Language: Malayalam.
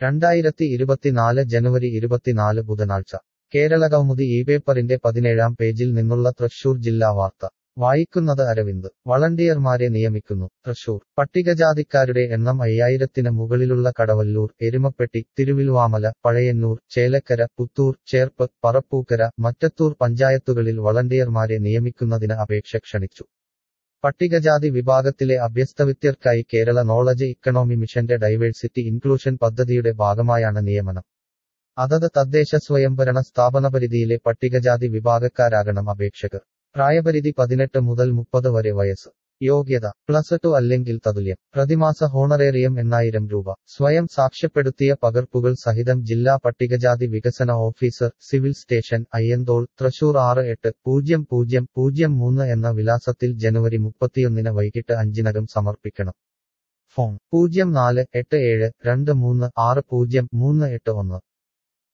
രണ്ടായിരത്തി ഇരുപത്തിനാല് ജനുവരി ഇരുപത്തിനാല് ബുധനാഴ്ച കേരള കൗമുദി ഈ പേപ്പറിന്റെ പതിനേഴാം പേജിൽ നിന്നുള്ള തൃശൂർ ജില്ലാ വാർത്ത വായിക്കുന്നത് അരവിന്ദ് വളണ്ടിയർമാരെ നിയമിക്കുന്നു തൃശൂർ പട്ടികജാതിക്കാരുടെ എണ്ണം അയ്യായിരത്തിന് മുകളിലുള്ള കടവല്ലൂർ എരുമപ്പെട്ടി തിരുവിൽവാമല പഴയന്നൂർ ചേലക്കര പുത്തൂർ ചേർപ്പ് പറപ്പൂക്കര മറ്റത്തൂർ പഞ്ചായത്തുകളിൽ വളണ്ടിയർമാരെ നിയമിക്കുന്നതിന് അപേക്ഷ ക്ഷണിച്ചു പട്ടികജാതി വിഭാഗത്തിലെ അഭ്യസ്തവിദ്യർക്കായി കേരള നോളജ് ഇക്കണോമി മിഷന്റെ ഡൈവേഴ്സിറ്റി ഇൻക്ലൂഷൻ പദ്ധതിയുടെ ഭാഗമായാണ് നിയമനം അതത് തദ്ദേശ സ്വയംഭരണ സ്ഥാപനപരിധിയിലെ പട്ടികജാതി വിഭാഗക്കാരാകണം അപേക്ഷകർ പ്രായപരിധി പതിനെട്ട് മുതൽ മുപ്പത് വരെ വയസ്സ് യോഗ്യത പ്ലസ് ടു അല്ലെങ്കിൽ തതുല്യം പ്രതിമാസ ഹോണറേറിയം എണ്ണായിരം രൂപ സ്വയം സാക്ഷ്യപ്പെടുത്തിയ പകർപ്പുകൾ സഹിതം ജില്ലാ പട്ടികജാതി വികസന officer civil station Ayyanthole Thrissur ആറ് എട്ട് പൂജ്യം പൂജ്യം പൂജ്യം മൂന്ന് എന്ന വിലാസത്തിൽ ജനുവരി മുപ്പത്തിയൊന്നിന് വൈകിട്ട് അഞ്ചിനകം സമർപ്പിക്കണം ഫോൺ പൂജ്യം നാല് എട്ട് ഏഴ് രണ്ട് മൂന്ന് ആറ് പൂജ്യം മൂന്ന് എട്ട് ഒന്ന്